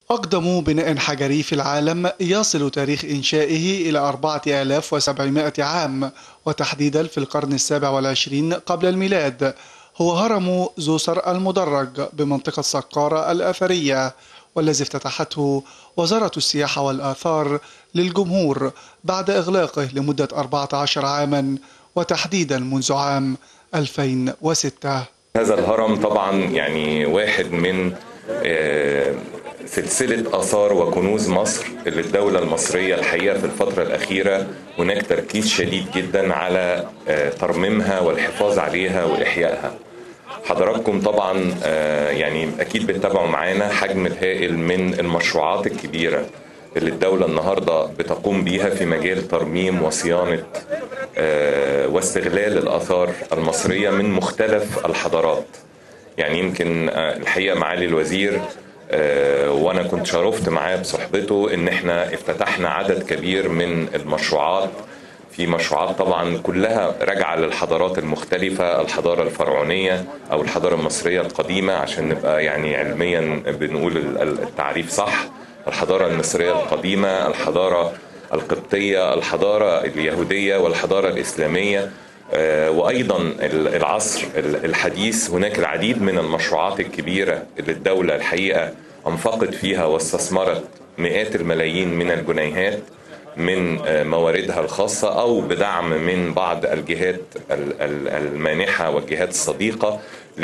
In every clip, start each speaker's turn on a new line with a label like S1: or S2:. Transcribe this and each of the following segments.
S1: أقدم بناء حجري في العالم يصل تاريخ إنشائه إلى 4700 عام وتحديدا في القرن السابع والعشرين قبل الميلاد هو هرم زوسر المدرج بمنطقة سقارة الأثرية والذي افتتحته وزارة السياحة والآثار للجمهور بعد إغلاقه لمدة 14 عاما وتحديدا منذ عام 2006
S2: هذا الهرم طبعا يعني واحد من آه، سلسلة آثار وكنوز مصر اللي الدولة المصرية الحقيقة في الفترة الأخيرة هناك تركيز شديد جدا على آه، ترميمها والحفاظ عليها وإحيائها حضراتكم طبعا آه، يعني أكيد بتتابعوا معانا حجم الهائل من المشروعات الكبيرة اللي الدولة النهاردة بتقوم بيها في مجال ترميم وصيانة آه، واستغلال الآثار المصرية من مختلف الحضارات يعني يمكن آه، الحقيقة معالي الوزير آه، وانا كنت شرفت معاه بصحبته ان احنا افتتحنا عدد كبير من المشروعات في مشروعات طبعا كلها راجعه للحضارات المختلفه الحضاره الفرعونيه او الحضاره المصريه القديمه عشان نبقى يعني علميا بنقول ال- ال- التعريف صح الحضاره المصريه القديمه الحضاره القبطيه الحضاره اليهوديه والحضاره الاسلاميه آه، وايضا ال- العصر ال- الحديث هناك العديد من المشروعات الكبيره اللي الدوله الحقيقه انفقت فيها واستثمرت مئات الملايين من الجنيهات من آه، مواردها الخاصه او بدعم من بعض الجهات ال- ال- المانحه والجهات الصديقه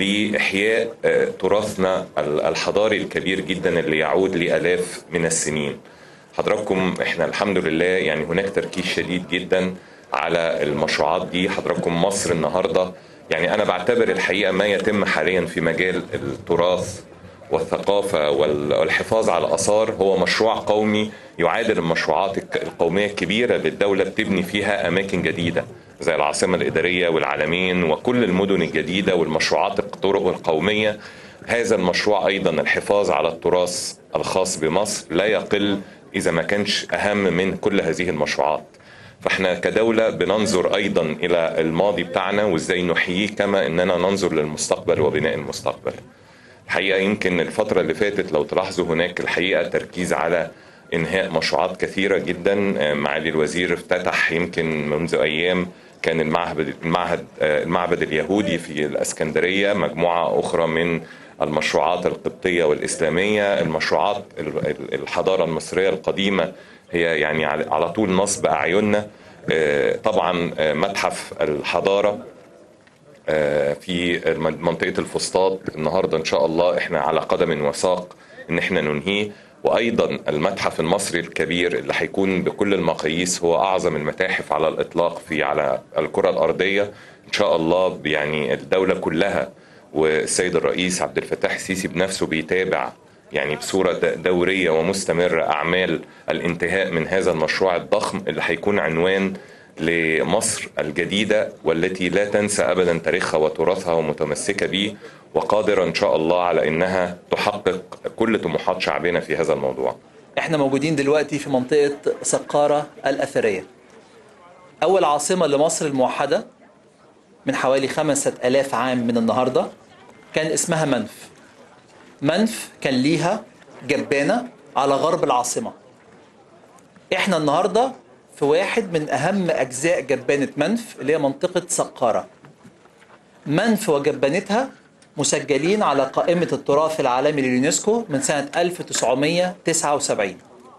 S2: لاحياء آه، تراثنا ال- الحضاري الكبير جدا اللي يعود لالاف من السنين. حضراتكم احنا الحمد لله يعني هناك تركيز شديد جدا على المشروعات دي حضراتكم مصر النهارده يعني انا بعتبر الحقيقه ما يتم حاليا في مجال التراث والثقافه وال- والحفاظ على الاثار هو مشروع قومي يعادل المشروعات الك- القوميه الكبيره اللي الدوله بتبني فيها اماكن جديده زي العاصمه الاداريه والعالمين وكل المدن الجديده والمشروعات الطرق القوميه هذا المشروع ايضا الحفاظ على التراث الخاص بمصر لا يقل اذا ما كانش اهم من كل هذه المشروعات فاحنا كدولة بننظر أيضا إلى الماضي بتاعنا وإزاي نحييه كما إننا ننظر للمستقبل وبناء المستقبل الحقيقة يمكن الفترة اللي فاتت لو تلاحظوا هناك الحقيقة تركيز على إنهاء مشروعات كثيرة جدا آه، معالي الوزير افتتح يمكن منذ أيام كان المعهد المعهد آه، المعبد اليهودي في الإسكندرية مجموعة أخرى من المشروعات القبطية والإسلامية المشروعات ال- ال- الحضارة المصرية القديمة هي يعني على على طول نصب أعيننا آه، طبعا آه، متحف الحضارة آه، في منطقة الفسطاط النهاردة إن شاء الله إحنا على قدم وساق إن إحنا ننهيه وأيضا المتحف المصري الكبير اللي هيكون بكل المقاييس هو أعظم المتاحف على الإطلاق في على الكرة الأرضية إن شاء الله يعني الدولة كلها والسيد الرئيس عبد الفتاح السيسي بنفسه بيتابع يعني بصورة د- دورية ومستمرة أعمال الانتهاء من هذا المشروع الضخم اللي هيكون عنوان لمصر الجديدة والتي لا تنسى أبدا تاريخها وتراثها ومتمسكة به وقادرة إن شاء الله على أنها تحقق كل طموحات شعبنا في هذا الموضوع
S3: احنا موجودين دلوقتي في منطقة سقارة الأثرية أول عاصمة لمصر الموحدة من حوالي خمسة ألاف عام من النهاردة كان اسمها منف منف كان ليها جبانة على غرب العاصمة احنا النهاردة في واحد من أهم أجزاء جبانة منف اللي هي منطقة سقارة منف وجبانتها مسجلين على قائمة التراث العالمي لليونسكو من سنة 1979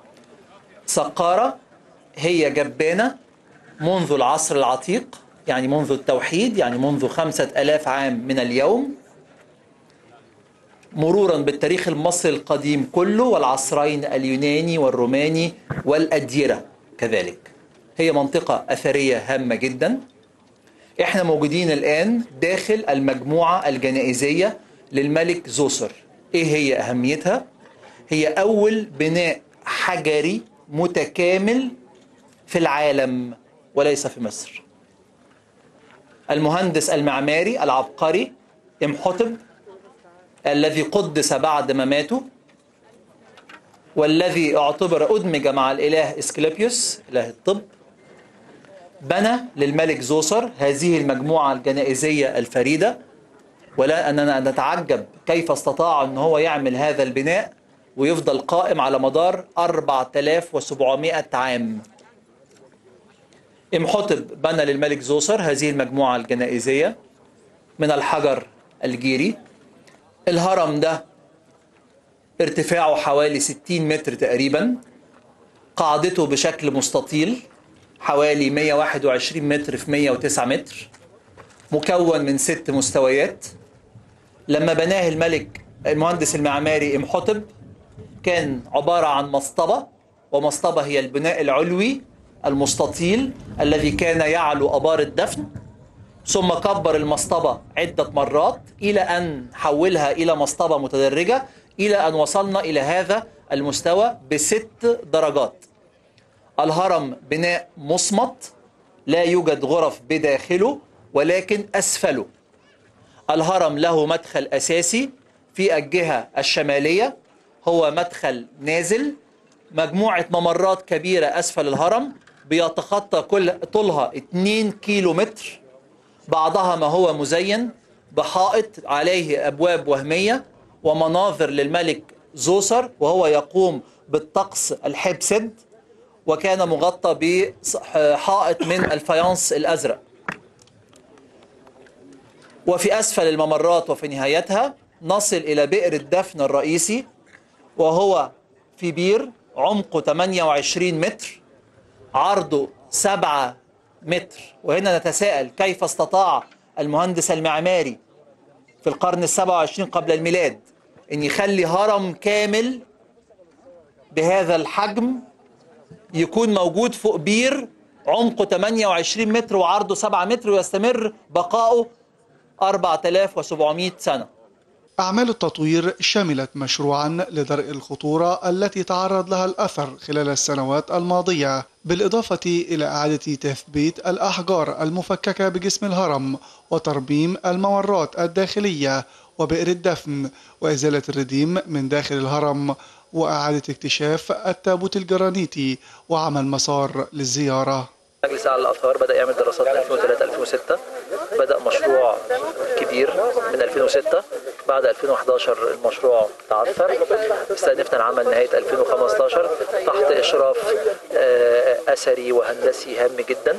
S3: سقارة هي جبانة منذ العصر العتيق يعني منذ التوحيد يعني منذ خمسة ألاف عام من اليوم مرورا بالتاريخ المصري القديم كله والعصرين اليوناني والروماني والأديرة كذلك هي منطقة أثرية هامة جدا احنا موجودين الآن داخل المجموعة الجنائزية للملك زوسر ايه هي أهميتها؟ هي أول بناء حجري متكامل في العالم وليس في مصر المهندس المعماري العبقري امحطب الذي قدس بعد ما ماتوا والذي اعتبر أدمج مع الإله إسكليبيوس إله الطب بنى للملك زوسر هذه المجموعة الجنائزية الفريدة ولا أننا نتعجب كيف استطاع أن هو يعمل هذا البناء ويفضل قائم على مدار 4700 عام إمحوتب بنى للملك زوسر هذه المجموعة الجنائزية من الحجر الجيري الهرم ده ارتفاعه حوالي 60 متر تقريبا قاعدته بشكل مستطيل حوالي 121 متر في 109 متر مكون من ست مستويات لما بناه الملك المهندس المعماري امحوتب كان عبارة عن مصطبة ومصطبة هي البناء العلوي المستطيل الذي كان يعلو أبار الدفن ثم كبر المصطبة عدة مرات إلى أن حولها إلى مصطبة متدرجة إلى أن وصلنا إلى هذا المستوى بست درجات الهرم بناء مصمت لا يوجد غرف بداخله ولكن أسفله الهرم له مدخل أساسي في الجهة الشمالية هو مدخل نازل مجموعة ممرات كبيرة أسفل الهرم بيتخطى كل طولها 2 كيلو متر بعضها ما هو مزين بحائط عليه أبواب وهمية ومناظر للملك زوسر وهو يقوم بالطقس الحبسد وكان مغطى بحائط من الفايانس الأزرق وفي أسفل الممرات وفي نهايتها نصل إلى بئر الدفن الرئيسي وهو في بير عمقه 28 متر عرضه 7 متر وهنا نتساءل كيف استطاع المهندس المعماري في القرن السبع وعشرين قبل الميلاد أن يخلي هرم كامل بهذا الحجم يكون موجود فوق بير عمقه 28 متر وعرضه 7 متر ويستمر بقاؤه 4700 سنة
S1: أعمال التطوير شملت مشروعا لدرء الخطورة التي تعرض لها الأثر خلال السنوات الماضية بالإضافة إلى إعادة تثبيت الأحجار المفككة بجسم الهرم وترميم الممرات الداخلية وبئر الدفن وإزالة الرديم من داخل الهرم وإعادة اكتشاف التابوت الجرانيتي وعمل مسار للزيارة
S3: مجلس اعلى الاثار بدا يعمل دراسات من 2003 2006 بدا مشروع كبير من 2006 بعد 2011 المشروع تعثر استأنفنا العمل نهايه 2015 تحت اشراف آه، اثري وهندسي هام جدا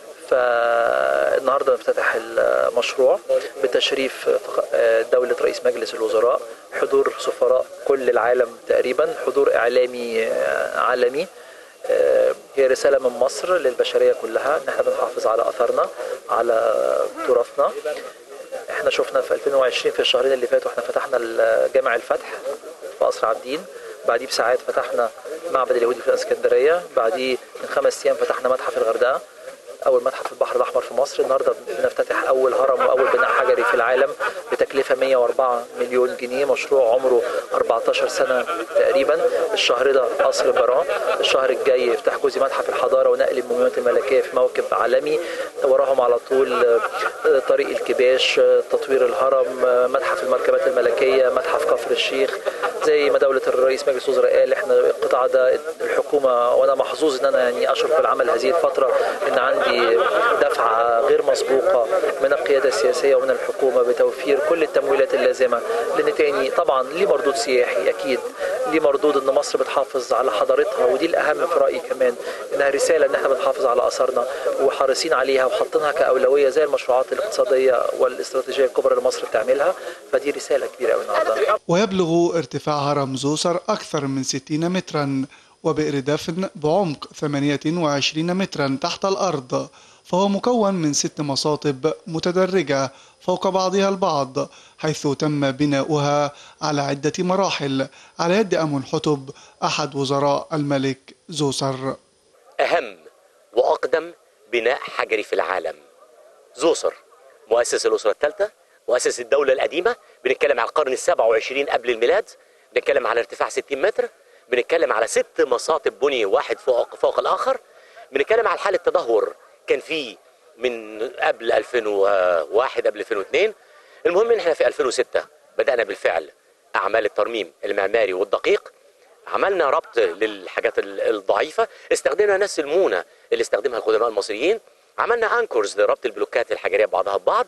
S3: فالنهارده نفتتح المشروع بتشريف آه، دولة رئيس مجلس الوزراء حضور سفراء كل العالم تقريبا حضور إعلامي آه، عالمي آه، هي رسالة من مصر للبشرية كلها ان احنا بنحافظ على اثرنا على تراثنا احنا شفنا في 2020 في الشهرين اللي فاتوا احنا فتحنا جامع الفتح في قصر عابدين بعديه بساعات فتحنا معبد اليهودي في الاسكندريه بعديه من خمس ايام فتحنا متحف الغردقه اول متحف في البحر الاحمر في مصر النهارده بنفتتح اول هرم واول بناء حجري في العالم بتكلفه 104 مليون جنيه مشروع عمره 14 سنه تقريبا الشهر ده قصر بران الشهر الجاي يفتح جزء متحف الحضاره ونقل المومياوات الملكيه في موكب عالمي وراهم على طول آه، طريق الكباش آه، تطوير الهرم آه، متحف المركبات الملكيه متحف كفر الشيخ زي ما دوله الرئيس مجلس الوزراء قال احنا القطاع ده الحكومه وانا محظوظ ان انا يعني اشرف بالعمل هذه الفتره ان عندي دفعه غير مسبوقه من القياده السياسيه ومن الحكومه بتوفير كل التمويلات اللازمه لان تاني طبعا ليه مردود سياحي اكيد ليه مردود ان مصر بتحافظ على حضارتها ودي الاهم في رايي كمان انها رساله ان احنا بنحافظ على اثارنا وحريصين عليها وحاطينها كاولويه زي المشروعات الاقتصاديه والاستراتيجيه الكبرى اللي مصر بتعملها فدي رساله كبيره قوي النهارده
S1: ويبلغ ارتفاع هرم زوسر أكثر من 60 مترا وبئر دفن بعمق 28 مترا تحت الأرض فهو مكون من ست مصاطب متدرجة فوق بعضها البعض حيث تم بناؤها على عدة مراحل على يد أمون حتب أحد وزراء الملك زوسر
S4: أهم وأقدم بناء حجري في العالم زوسر مؤسس الأسرة الثالثة مؤسس الدولة القديمة بنتكلم على القرن السابع وعشرين قبل الميلاد بنتكلم على ارتفاع 60 متر بنتكلم على ست مصاطب بني واحد فوق فوق الآخر بنتكلم على حالة تدهور كان في من قبل 2001 قبل 2002 المهم ان احنا في 2006 بدأنا بالفعل أعمال الترميم المعماري والدقيق عملنا ربط للحاجات الضعيفة استخدمنا نفس المونة اللي استخدمها القدماء المصريين عملنا انكورز لربط البلوكات الحجرية ببعضها ببعض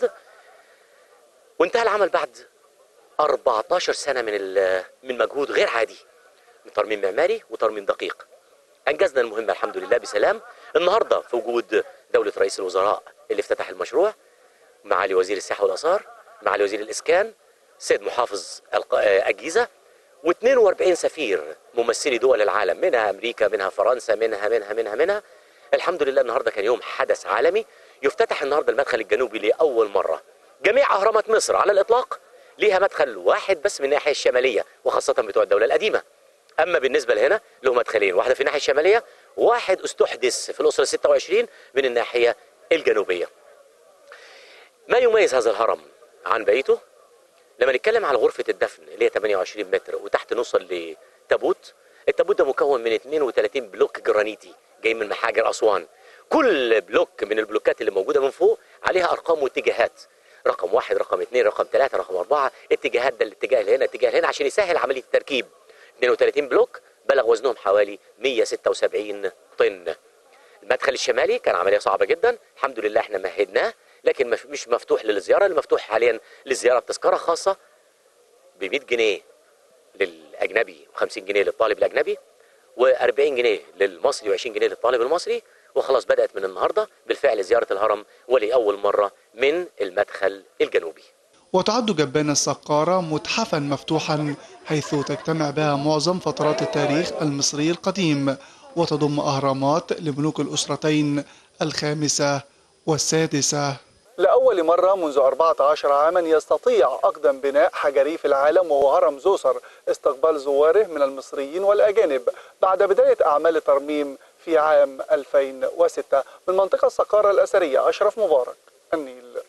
S4: وانتهى العمل بعد 14 سنة من من مجهود غير عادي ترميم معماري وترميم دقيق انجزنا المهمه الحمد لله بسلام النهارده في وجود دوله رئيس الوزراء اللي افتتح المشروع معالي وزير السياحه والاثار معالي وزير الاسكان سيد محافظ الق- آه، الجيزه و42 سفير ممثلي دول العالم منها امريكا منها فرنسا منها منها منها منها الحمد لله النهارده كان يوم حدث عالمي يفتتح النهارده المدخل الجنوبي لاول مره جميع اهرامات مصر على الاطلاق ليها مدخل واحد بس من الناحيه الشماليه وخاصه بتوع الدوله القديمه اما بالنسبه لهنا له مدخلين واحده في الناحيه الشماليه واحد استحدث في الاسره 26 من الناحيه الجنوبيه ما يميز هذا الهرم عن بقيته لما نتكلم على غرفة الدفن اللي هي 28 متر وتحت نوصل لتابوت التابوت ده مكون من 32 بلوك جرانيتي جاي من محاجر أسوان كل بلوك من البلوكات اللي موجودة من فوق عليها أرقام واتجاهات رقم واحد رقم اثنين رقم ثلاثة رقم أربعة اتجاهات ده الاتجاه اللي هنا الاتجاه اللي هنا عشان يسهل عملية التركيب 32 بلوك بلغ وزنهم حوالي 176 طن المدخل الشمالي كان عمليه صعبه جدا الحمد لله احنا مهدناه لكن مف- مش مفتوح للزياره اللي مفتوح حاليا للزياره بتذكره خاصه ب 100 جنيه للاجنبي و50 جنيه للطالب الاجنبي و40 جنيه للمصري و20 جنيه للطالب المصري وخلاص بدات من النهارده بالفعل زياره الهرم ولاول مره من المدخل الجنوبي
S1: وتعد جبان السقارة متحفا مفتوحا حيث تجتمع بها معظم فترات التاريخ المصري القديم وتضم أهرامات لملوك الأسرتين الخامسة والسادسة لأول مرة منذ 14 عاما يستطيع أقدم بناء حجري في العالم وهو هرم زوسر استقبال زواره من المصريين والأجانب بعد بداية أعمال الترميم في عام 2006 من منطقة السقارة الأثرية أشرف مبارك النيل